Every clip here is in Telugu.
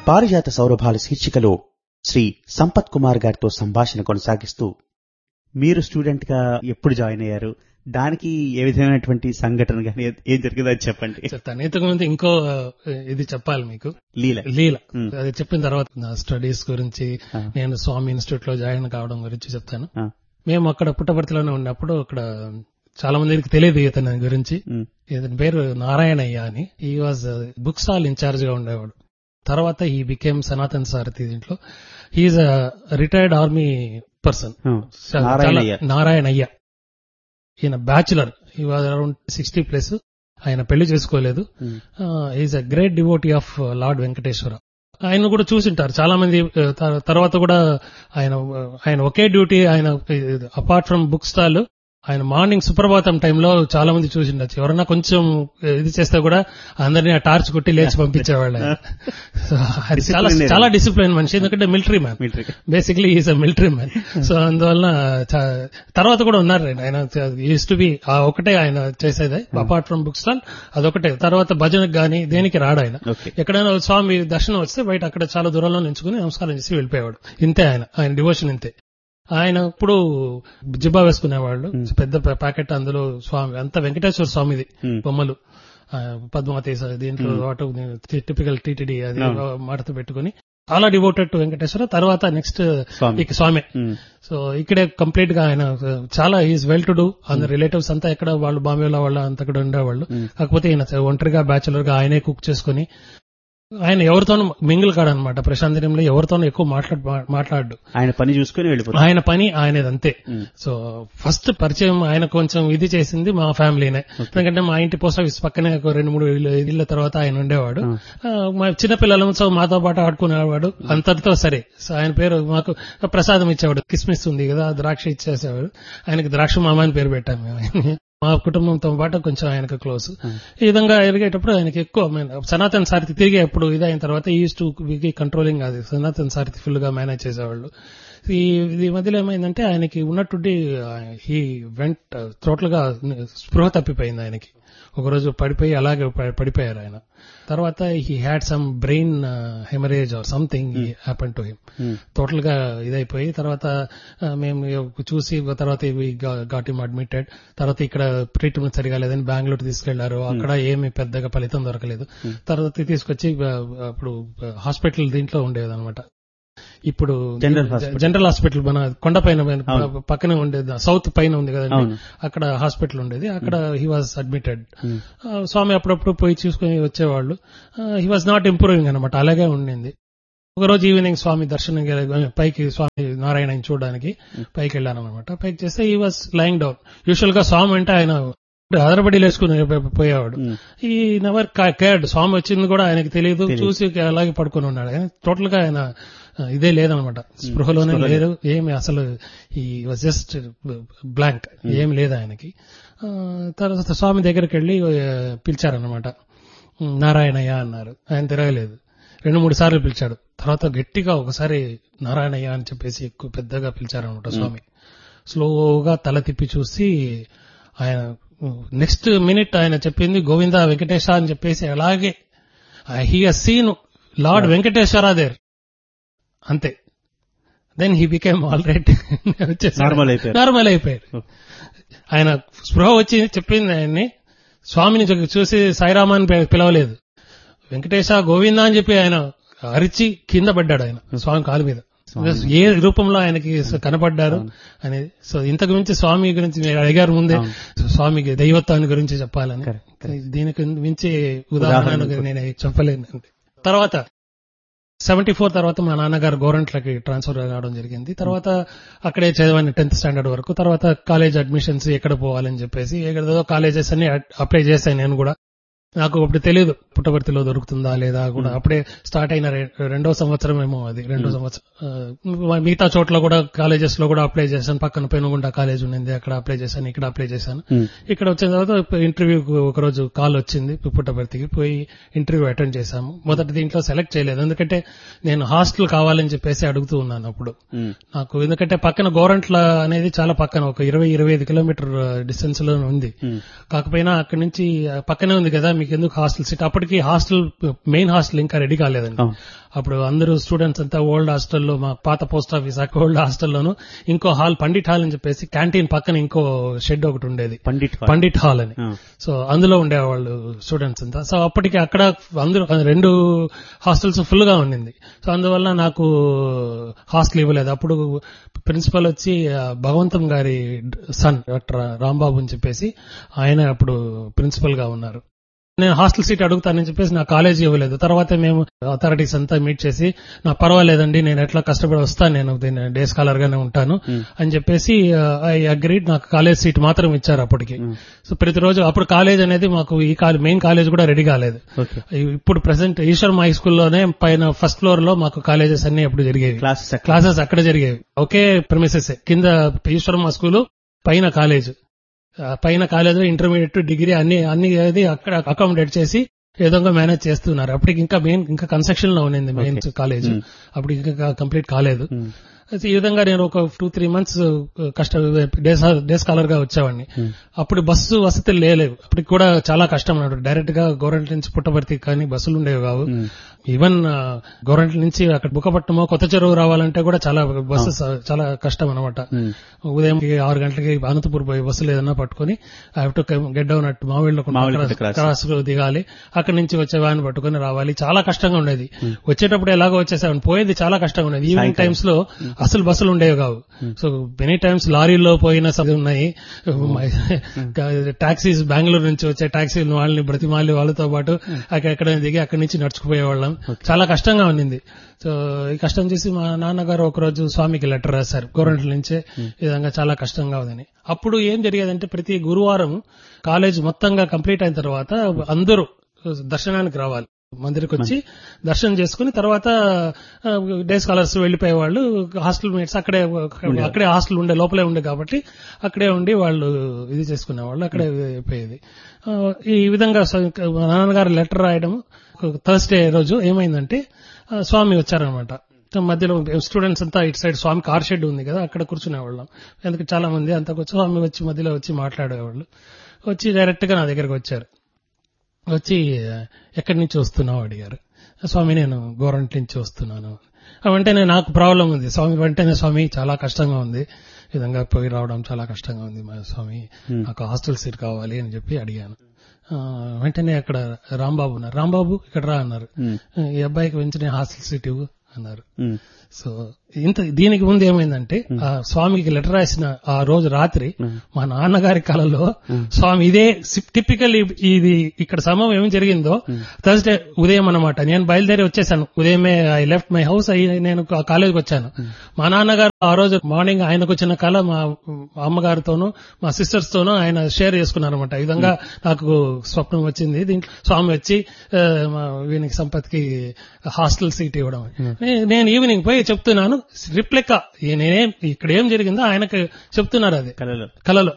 పారిజాత సౌరభాల శీర్షికలో శ్రీ సంపత్ కుమార్ గారితో సంభాషణ కొనసాగిస్తూ మీరు స్టూడెంట్ గా ఎప్పుడు జాయిన్ అయ్యారు దానికి ఏ విధమైనటువంటి సంఘటన కానీ ఏం జరిగిందో అది చెప్పండి చెప్తాను ఇంతకు ముందు ఇంకో ఆ, ఇది చెప్పాలి మీకు లీల లీల Hmm. అది చెప్పిన తర్వాత నా స్టడీస్ గురించి Ah. నేను స్వామి ఇన్స్టిట్యూట్ లో జాయిన్ కావడం గురించి చెప్తాను ఆ, మేము అక్కడ పుట్టపర్తిలోనే ఉన్నప్పుడు అక్కడ చాలా మందికి తెలియదు ఇతని గురించి ఉమ్, ఇతని పేరు నారాయణయ్య అని ఈ వాజ్ బుక్ స్టాల్ ఇన్ఛార్జ్ గా ఉండేవాడు తర్వాత ఈ బికేమ్ సనాతన్ సారథి దీంట్లో హీఈస్ రిటైర్డ్ ఆర్మీ పర్సన్ ఆ, నారాయణయ్య. నారాయణయ్య ఈయన బ్యాచులర్ ఈ వాజ్ అరౌండ్ సిక్స్టీ ప్లస్ ఆయన పెళ్లి చేసుకోలేదు um, is a great devotee of lord Venkateswara ఆయన కూడా చూసింటారు చాలా మంది uh, త- తర్వాత కూడా ఆయన uh, ఆయన ఒకే డ్యూటీ ఆయన అపార్ట్ ఫ్రమ్ బుక్ స్టాల్ ఆయన మార్నింగ్ సుప్రభాతం టైంలో చాలా మంది చూసిండొచ్చు ఎవరన్నా కొంచెం uh, ఇది చేస్తే కూడా అందరినీ ఆ టార్చ్ కొట్టి లేచి పంపించేవాళ్ళు ఆయన. So, అది చాలా Disciplinary. చాలా డిసిప్లిన్ మనిషి ఎందుకంటే military man military basically is a military man so అందువల్ల చా- తర్వాత కూడా ఉన్నారు ఆయన యూస్ టు బి ఆ ఒకటే ఆయన చేసేది అపార్ట్ ఫ్రమ్ బుక్ స్టాల్ అదొకటే తర్వాత భజనకు గానీ దేనికి రాడు ఆయన ఓకే ఎక్కడైనా స్వామి దర్శనం వస్తే బయట అక్కడ చాలా దూరంలో నించుకుని నమస్కారం చేసి వెళ్ళిపోయేవాడు ఇంతే ఆయన ఆయన డివోషన్ ఇంతే ఆయన ఇప్పుడు జిబ్బా వేసుకునేవాళ్ళు పెద్ద ప్యా- ప్యాకెట్ అందులో స్వామి అంత వెంకటేశ్వర స్వామిది ఉమ్, బొమ్మలు ఆ, పద్మావతి స- దీంట్లో అటు టిపికల్ టీటీడీ అది అవును. మడత పెట్టుకుని చాలా డివోటెడ్ టు వెంకటేశ్వర తర్వాత నెక్స్ట్ స్వామి ఇక స్వామి ఉమ్, సో ఇక్కడే కంప్లీట్ గా ఆయన uh, చాలా ఈజ్ వెల్ టు డూ అందరు రిలేటివ్స్ అంతా ఎక్కడ వాళ్ళు బాంబేలో వాళ్ళు అంత కూడా ఉండేవాళ్ళు ఉమ్, కాకపోతే ఈయన ఒంటరిగా బ్యాచులర్ గా ఆయనే కుక్ చేసుకుని ఆయన ఎవరితోనూ మింగిల్ కాడనమాట ప్రశాంతనంలో ఎవరితోనూ ఎక్కువ మాట్లాడు మాట్లాడు ఆయన పని చూసుకుని వెళ్ళిపోతారు ఆయన పని ఆయనది అంతే ఉమ్, సో ఫస్ట్ పరిచయం ఆయన కొంచెం ఇది చేసింది మా ఫ్యామిలీనే ఎందుకంటే మా ఇంటి పోస్ట్ ఆఫీస్ పక్కనే ఒక రెండు మూడు ఇళ్ళ- ఇళ్ళ తర్వాత ఆయన ఉండేవాడు ఆ. ఆ, మా చిన్నపిల్లలు సో మాతో పాటు ఆడుకునేవాడు అంతటితో సరే సో ఆయన పేరు మాకు ప్రసాదం ఇచ్చేవాడు కిస్మిస్ ఉంది కదా ఆ ద్రాక్ష ఇచ్చేసేవాడు ఆయనకి ద్రాక్ష మామ అని పేరు పెట్టాం మేము మా కుటుంబంతో పాటు కొంచెం ఆయనకు క్లోజ్ ఈ విధంగా ఎదిగేటప్పుడు ఆయనకి ఎక్కువ I mean, సనాతన్ సారథి తిరిగి ఎప్పుడు ఇదైన తర్వాత ఈజ్ టు కంట్రోలింగ్ అది సనాతన్ సారథి ఫుల్ గా మేనేజ్ చేసేవాళ్ళు ఈ ఈ మధ్యలో ఏమైందంటే ఆయనకి ఉన్నట్టుండి హీ వెంట్ టోటల్ గా స్పృహ తప్పిపోయింది ఆయనకి ఒకరోజు పడిపోయి అలాగే ప- పడిపోయారు ఆయన తర్వాత he had some brain haemorrhage or something happen to him um, total గా ఇదైపోయి తర్వాత ఆ, మేము చూసి తర్వాత గాట్ ఇమ్ అడ్మిటెడ్ తర్వాత ఇక్కడ ట్రీట్మెంట్ సరిగా లేదని బెంగళూరు తీసుకెళ్లారు అక్కడ ఏమి పెద్దగా ఫలితం దొరకలేదు తర్వాత తీసుకొచ్చి ఆ, అప్పుడు హాస్పిటల్ దీంట్లో ఉండేది అనమాట ఇప్పుడు General hospital. జనరల్ హాస్పిటల్ మన కొండపైన అవును. పక్కనే ఉండేది సౌత్ పైన ఉంది కదండి అవును అక్కడ హాస్పిటల్ ఉండేది అక్కడ he was admitted um, Swami అప్పుడప్పుడు పోయి చూసుకుని వచ్చేవాళ్ళు హీ వాజ్ నాట్ ఇంప్రూవింగ్ అనమాట అలాగే ఉండింది ఒకరోజు ఈవినింగ్ స్వామి దర్శనం పైకి స్వామి నారాయణ చూడడానికి పైకి వెళ్ళాను అనమాట పైకి చేస్తే ఈ వాజ్ లైంగ్ డౌన్ యూజువల్ గా స్వామి అంటే ఆయన అదరబడి లేచుకుని పోయేవాడు ఉమ్, ఈ నెవర్ కేర్డ్ స్వామి వచ్చింది కూడా ఆయనకి తెలియదు తెలీదు. చూసి అలాగే పడుకొని ఉన్నాడు ఆయన టోటల్ గా ఆయన ఆ, ఇదే లేదనమాట స్పృహలోనే స్పృహ లేదు ఏమి అసలు ఈ వాజ్ జస్ట్ బ్లాంక్ ఏమి లేదు ఆయనకి ఆ, తర్వాత స్వామి దగ్గరికి వెళ్ళి ఆ, పిలిచారనమాట ఉమ్, నారాయణయ్య అన్నారు ఆయన తిరగలేదు రెండు మూడు సార్లు పిలిచాడు తర్వాత గట్టిగా ఒకసారి నారాయణయ్య అని చెప్పేసి ఎక్కువ పెద్దగా పిలిచారనమాట స్వామి స్లోగా తల తిప్పి చూసి ఆయన నెక్స్ట్ మినిట్ ఆయన చెప్పింది గోవింద వెంకటేశ అని చెప్పేసి అలాగే he seen lord Venkateswara there అంతే then he became all right Normal అయిపోయారు. నార్మల్ అయిపోయారు Oh. ఆయన స్పృహ వచ్చి చెప్పింది ఆయన్ని స్వామిని చూ- చూసి సాయిరామా అని పి- పిలవలేదు వెంకటేశ గోవింద అని చెప్పి ఆయన అరిచి కింద పడ్డాడు ఆయన స్వామి కాలు మీద ఏ రూపంలో ఆయనకి కనపడ్డారు అనేది సో ఇంతకు మించి స్వామి గురించి మీరు అడిగారు ముందే అవును. స్వామికి దైవత్వాన్ని గురించి చెప్పాలని Correct, దీనికి మించి ఉదాహరణ ఉదాహరణ నేను చెప్పలేను తర్వాత సెవెంటీ ఫోర్ తర్వాత మా నాన్నగారు గవర్నమెంట్లకి ట్రాన్స్ఫర్ కావడం జరిగింది తర్వాత అక్కడే చదివాను టెన్త్ స్టాండర్డ్ వరకు తర్వాత కాలేజ్ అడ్మిషన్స్ ఎక్కడ పోవాలని చెప్పేసి ఎక్కడదో కాలేజెస్ అన్ని అప్లై చేశాను నేను కూడా నాకు అప్పుడు తెలియదు పుట్టపర్తిలో దొరుకుతుందా లేదా కూడా అప్పుడే స్టార్ట్ అయిన రె- రెండో సంవత్సరం ఏమో అది రెండో సంవత్సరం ఆ, మిగతా చోట్ల కూడా కాలేజెస్ లో కూడా అప్లై చేశాను పక్కన పెనుగుంట కాలేజ్ ఉండింది అక్కడ అప్లై చేశాను ఇక్కడ అప్లై చేశాను ఉమ్, ఇక్కడ వచ్చిన తర్వాత ఇంటర్వ్యూకి ఒకరోజు కాల్ వచ్చింది పుట్టపర్తికి పోయి ఇంటర్వ్యూ అటెండ్ చేశాము మొదటి దీంట్లో సెలెక్ట్ చేయలేదు ఎందుకంటే నేను హాస్టల్ కావాలని చెప్పేసి అడుగుతూ ఉన్నాను అప్పుడు ఉమ్, నాకు ఎందుకంటే పక్కన గోరంట్ల అనేది చాలా పక్కన ఒక ఇరవై ఇరవై ఐదు కిలోమీటర్ డిస్టెన్స్ లో ఉంది ఉమ్, కాకపోయినా అక్కడి నుంచి ఆ, పక్కనే ఉంది కదా మీకు ఎందుకు హాస్టల్ సీట్ అప్పటికి హాస్టల్ మెయిన్ హాస్టల్ ఇంకా రెడీ కాలేదండి అవును. అప్పుడు అందరూ స్టూడెంట్స్ అంతా ఓల్డ్ హాస్టల్లో మా పాత పోస్ట్ ఆఫీస్ ఓల్డ్ హాస్టల్లోను ఇంకో హాల్ పండిట్ హాల్ అని చెప్పేసి క్యాంటీన్ పక్కన ఇంకో షెడ్ ఒకటి ఉండేది పండిట్ పండిట్ హాల్ అని ఆ. సో అందులో ఉండేవాళ్ళు స్టూడెంట్స్ అంతా సో అప్పటికి అక్కడ అందరూ రెండు హాస్టల్స్ ఫుల్ గా ఉండింది సో అందువల్ల నాకు హాస్టల్ ఇవ్వలేదు అప్పుడు ప్రిన్సిపల్ వచ్చి ఆ, భగవంతం గారి సన్ డాక్టర్ రాంబాబు అని చెప్పేసి ఆయన అప్పుడు ప్రిన్సిపల్ గా ఉన్నారు నేను హాస్టల్ సీట్ అడుగుతానని చెప్పేసి నా కాలేజ్ ఇవ్వలేదు తర్వాత మేము అథారిటీస్ అంతా మీట్ చేసి నా పర్వాలేదండి నేను ఎట్లా కష్టపడి వస్తాను నేను దీన్ని డే స్కాలర్ గానే ఉంటాను అని చెప్పేసి ఐ అగ్రీడ్ నాకు కాలేజ్ సీట్ మాత్రం ఇచ్చారు అప్పటికి సో ప్రతిరోజు అప్పుడు కాలేజ్ అనేది మాకు ఈ మెయిన్ కాలేజ్ కూడా రెడీ కాలేదు ఓకే ఇప్పుడు ప్రెసెంట్ ఈశ్వర్ హై స్కూల్లోనే పైన ఫస్ట్ ఫ్లోర్ లో మాకు కాలేజెస్ అన్ని అప్పుడు జరిగేవి క్లాసెస్ అక్కడ క్లాసెస్ అక్కడ జరిగేవి ఒకే ప్రిమిసెస్ కింద ఈశ్వరమ్మ స్కూల్ పైన కాలేజ్ ఆ, పైన కాలేజ్ ఇంటర్మీడియట్ డిగ్రీ అన్ని అన్ని అది అక్కడ అకామిడేట్ చేసి ఏ విధంగా మేనేజ్ చేస్తున్నారు అప్పటికి ఇంకా మెయిన్ ఇంకా కన్స్ట్రక్షన్ లో ఉన్నింది మెయిన్ కాలేజ్ Hmm. అప్పుడు ఇంకా కంప్లీట్ కాలేదు ఉమ్. అయితే ఈ విధంగా నేను ఒక టూ త్రీ మంత్స్ కష్ట డే డే స్కాలర్ గా వచ్చేవాడిని Hmm. అప్పుడు బస్సు వసతి లేలేవు అప్పటికి కూడా చాలా కష్టం అన్నాడు డైరెక్ట్ గా గవర్నమెంట్ నుంచి పుట్టబర్తి కానీ బస్సులు ఉండేవి కావు ఉమ్. ఈవెన్ గవర్నమెంట్ నుంచి అక్కడ బుక్కపట్నమో కొత్త చెరువు రావాలంటే కూడా చాలా బస్సు చాలా కష్టం అనమాట ఉమ్. ఉదయం ఆరు గంటలకి అనంతపూర్ పోయి బస్సులు ఏదన్నా పట్టుకుని I have to get down at Mavillakunta Mavilla cross. Cross లో దిగాలి అక్కడి నుంచి వచ్చే వ్యాన్ పట్టుకుని రావాలి చాలా కష్టంగా ఉండేది వచ్చేటప్పుడు ఎలాగో వచ్చేసామని పోయేది చాలా కష్టంగా ఉండేది ఈవినింగ్ సాయంకాలం. టైమ్స్ లో అసలు బస్సులు ఉండేవి కావు సో మెనీ టైమ్స్ లారీల్లో పోయిన సభ ఉన్నాయి టాక్సీస్ బెంగళూరు నుంచి వచ్చే టాక్సీలు వాళ్ళని బ్రతిమాలి వాళ్ళతో పాటు అక్కడ దిగి అక్కడి నుంచి నడుచుకుపోయే వాళ్ళం చాలా కష్టంగా ఉండింది సో ఈ కష్టం చేసి మా నాన్నగారు ఒకరోజు స్వామికి లెటర్ రాశారు గవర్నమెంట్ నుంచే ఈ విధంగా చాలా కష్టంగా ఉందని అప్పుడు ఏం జరిగేదంటే ప్రతి గురువారం కాలేజ్ మొత్తంగా కంప్లీట్ అయిన తర్వాత అందరూ దర్శనానికి రావాలి మందిరికి వచ్చి దర్శనం చేసుకుని తర్వాత డే స్కాలర్స్ వెళ్లిపోయేవాళ్ళు హాస్టల్ మేట్స్ అక్కడే అక్కడే హాస్టల్ ఉండే లోపలే ఉండే కాబట్టి అక్కడే ఉండి వాళ్ళు ఇది చేసుకునేవాళ్ళు అక్కడే అయిపోయేది ఆ, ఈ విధంగా స- మా నాన్నగారు లెటర్ రాయడం థర్స్డే రోజు ఏమైందంటే ఆ, స్వామి వచ్చారనమాట మధ్యలో స్టూడెంట్స్ అంతా ఇటు సైడ్ స్వామి కార్ షెడ్ ఉంది కదా అక్కడ కూర్చునేవాళ్ళం ఎందుకు చాలా మంది అంతా కూర్చొని స్వామి వచ్చి మధ్యలో వచ్చి మాట్లాడేవాళ్ళు వచ్చి డైరెక్ట్ గా నా దగ్గరకు వచ్చారు వచ్చి ఎక్కడి నుంచి వస్తున్నావు అడిగారు స్వామి నేను గవర్నమెంట్ నుంచి వస్తున్నాను వెంటనే నాకు ప్రాబ్లం ఉంది స్వామి వెంటనే స్వామి చాలా కష్టంగా ఉంది ఈ విధంగా పోయి రావడం చాలా కష్టంగా ఉంది మా స్వామి Hmm. నాకు హాస్టల్ సీట్ కావాలి అని చెప్పి అడిగాను ఆ, వెంటనే అక్కడ రాంబాబు ఉన్నారు రాంబాబు ఇక్కడ రా అన్నారు ఉమ్. ఈ అబ్బాయికి వెంటనే హాస్టల్ సీట్ ఇవ్వు అన్నారు ఉమ్. సో ఇంత దీనికి ముందు ఏమైందంటే ఆ స్వామికి లెటర్ రాసిన ఆ రోజు రాత్రి Hmm. మా నాన్నగారి కళలో Hmm. స్వామి ఇదే టిపికల్ ఇది ఇక్కడ సమయం ఏం జరిగిందో థర్స్డే ఉదయం అన్నమాట నేను బయలుదేరి వచ్చేసాను ఉదయమే ఐ లెఫ్ట్ మై హౌస్ నేను కా- కాలేజీకి వచ్చాను మా నాన్నగారు ఆ రోజు మార్నింగ్ ఆయనకు వచ్చిన కళ మా మా అమ్మగారితోనూ మా సిస్టర్స్ తోనూ ఆయన షేర్ చేసుకున్నారనమాట ఈ విధంగా నాకు స్వప్నం వచ్చింది దీంట్లో స్వామి వచ్చి ఆ, మా వీనికి సంపత్కి హాస్టల్ సీట్ ఇవ్వడం నే- నేను ఈవినింగ్ పోయి చెప్తున్నాను రిప్లెక్క నేనేం ఇక్కడ ఏం జరిగిందో ఆయనకు చెప్తున్నారు అది కళలో కళలో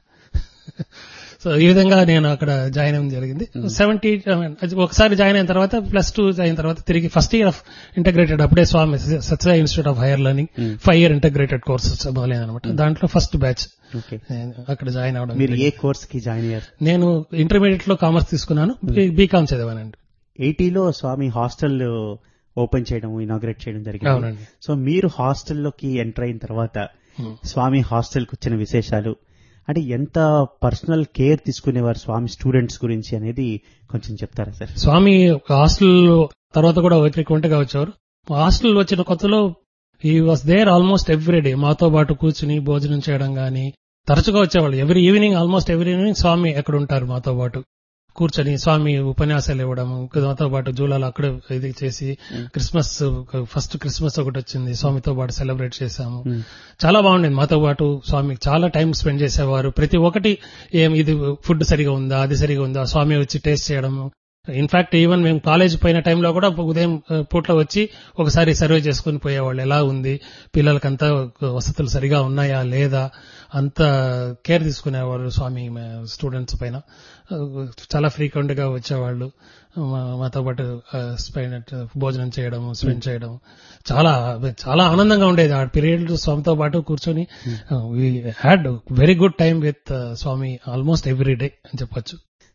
సో ఈ విధంగా నేను అక్కడ జాయిన్ అవ్వడం జరిగింది సెవెంటీ ఒకసారి జాయిన్ అయిన తర్వాత ప్లస్ టూ అయిన తర్వాత తిరిగి ఫస్ట్ ఇయర్ ఆఫ్ ఇంటగ్రేటెడ్ అప్పుడే Swami Sathya institute of higher learning Hmm. Five year integrated courses మొదలైంది అనమాట దాంట్లో ఫస్ట్ బ్యాచ్ ఓకే అక్కడ జాయిన్ అవడం మీరు జరిగింది. ఏ కోర్స్ కి జాయిన్ అయ్యారు నేను ఇంటర్మీడియట్ లో కామర్స్ తీసుకున్నాను బీకామ్ చదివానండి ఎయిటీలో స్వామి హాస్టల్ ఓపెన్ చేయడం ఇనాగ్రేట్ చేయడం జరిగింది అవునండి సో మీరు హాస్టల్లోకి ఎంటర్ అయిన తర్వాత Hmm. స్వామి హాస్టల్కి వచ్చిన విశేషాలు అంటే ఎంత పర్సనల్ కేర్ తీసుకునేవారు స్వామి స్టూడెంట్స్ గురించి అనేది కొంచెం చెప్తారా సార్ స్వామి హాస్టల్ తర్వాత కూడా ఫ్రీక్వెంట్ గా వచ్చారు హాస్టల్ వచ్చిన కొత్తలో he was there almost every day మాతో పాటు కూర్చుని భోజనం చేయడం గాని తరచుగా వచ్చేవాళ్ళు every evening almost every evening Swami ఎక్కడ ఉంటారు మాతో పాటు కూర్చొని స్వామి ఉపన్యాసాలు ఇవ్వడం మాతో పాటు జూలాలు అక్కడ ఇది చేసి క్రిస్మస్ ఫస్ట్ క్రిస్మస్ ఒకటి వచ్చింది స్వామితో పాటు సెలబ్రేట్ చేశాము Hmm. చాలా బాగుండేది మాతో పాటు స్వామి చాలా టైం స్పెండ్ చేసేవారు ప్రతి ఒక్కటి ఏం ఇది ఫుడ్ సరిగా ఉందా అది సరిగా ఉందా స్వామి వచ్చి టేస్ట్ చేయడము ఇన్ఫాక్ట్ ఈవెన్ మేము కాలేజ్ పోయిన టైంలో కూడా ఉదయం ఆ, పూట్ల వచ్చి ఒకసారి సర్వే చేసుకుని పోయేవాళ్ళు ఎలా ఉంది పిల్లలకంతా వసతులు సరిగా ఉన్నాయా లేదా అంత కేర్ తీసుకునేవాళ్ళు స్వామి స్టూడెంట్స్ పైన ఆ, చాలా ఫ్రీక్వెంట్ గా వచ్చేవాళ్ళు మా- మాతో పాటు స్పెండ్ భోజనం చేయడం స్పెండ్ చేయడం చాలా చాలా ఆనందంగా ఉండేది ఆ పీరియడ్ స్వామితో పాటు కూర్చొని we had very good time with Swami almost every day అని చెప్పొచ్చు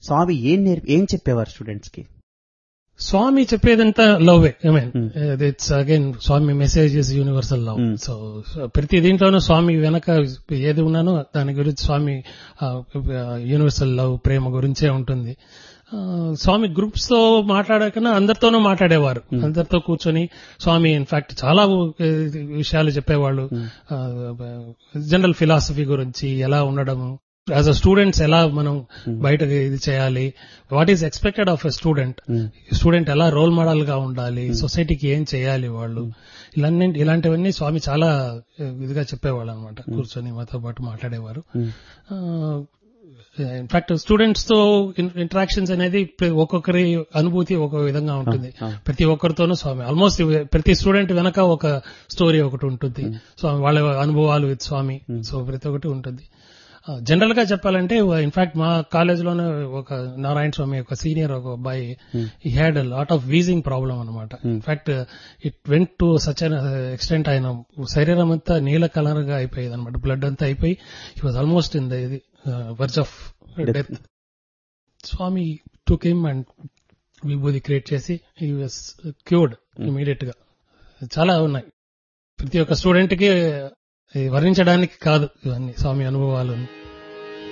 స్వామి ఏం నేర్పి ఏం చెప్పేవారు స్టూడెంట్స్ కి స్వామి చెప్పేదంతా love I mean Hmm. It's again Swami message is universal love Hmm. So ప్రతి దీంట్లోనూ స్వామి వెనక ఏది ఉన్నానో దాని గురించి స్వామి యూనివర్సల్ లవ్ ప్రేమ గురించే ఉంటుంది ఆ, స్వామి గ్రూప్స్ తో మాట్లాడకన్నా అందరితోనూ మాట్లాడేవారు అందరితో కూర్చొని స్వామి ఇన్ఫాక్ట్ చాలా ఆ, విషయాలు చెప్పేవాళ్ళు జనరల్ ఫిలాసఫీ గురించి ఎలా ఉండడము యాజ్ అ స్టూడెంట్స్ ఎలా మనం బయట ఇది చేయాలి what is expected of a student student ఎలా రోల్ మోడల్ గా ఉండాలి సొసైటీకి ఏం చేయాలి వాళ్ళు ఇలాంటి ఇలాంటివన్నీ స్వామి చాలా ఆ, ఇదిగా చెప్పేవాళ్ళు అనమాట కూర్చొని మాతో పాటు మాట్లాడేవారు ఇన్ఫాక్ట్ స్టూడెంట్స్ తో ఇంటరాక్షన్స్ అనేది ప్ర- ఒక్కొక్కరి అనుభూతి ఒక విధంగా ఉంటుంది ఆ, ఆ. ప్రతి ఒక్కరితోనూ స్వామి ఆల్మోస్ట్ ప్రతి స్టూడెంట్ వెనక ఒక స్టోరీ ఒకటి ఉంటుంది స్వామి వాళ్ళ అనుభవాలు విత్ స్వామి సో ప్రతి ఒక్కటి ఉంటుంది జనరల్ గా చెప్పాలంటే ఇన్ఫాక్ట్ మా కాలేజ్ లోనే ఒక నారాయణ స్వామి ఒక సీనియర్ ఒక అబ్బాయి he had lot of wheezing problem అనమాట in fact it went to such an extent ఆయన శరీరం అంతా నీల కలర్ గా అయిపోయేది అనమాట బ్లడ్ అంతా అయిపోయి he was almost in the ఇది verge of death Swami took him and vibhuti create చేసి హీ వాస్ క్యూర్డ్ ఇమీడియట్ గా చాలా ఉన్నాయి ప్రతి ఒక్క స్టూడెంట్ కి ఇది వర్ణించడానికి కాదు ఇవన్నీ స్వామి అనుభవాలు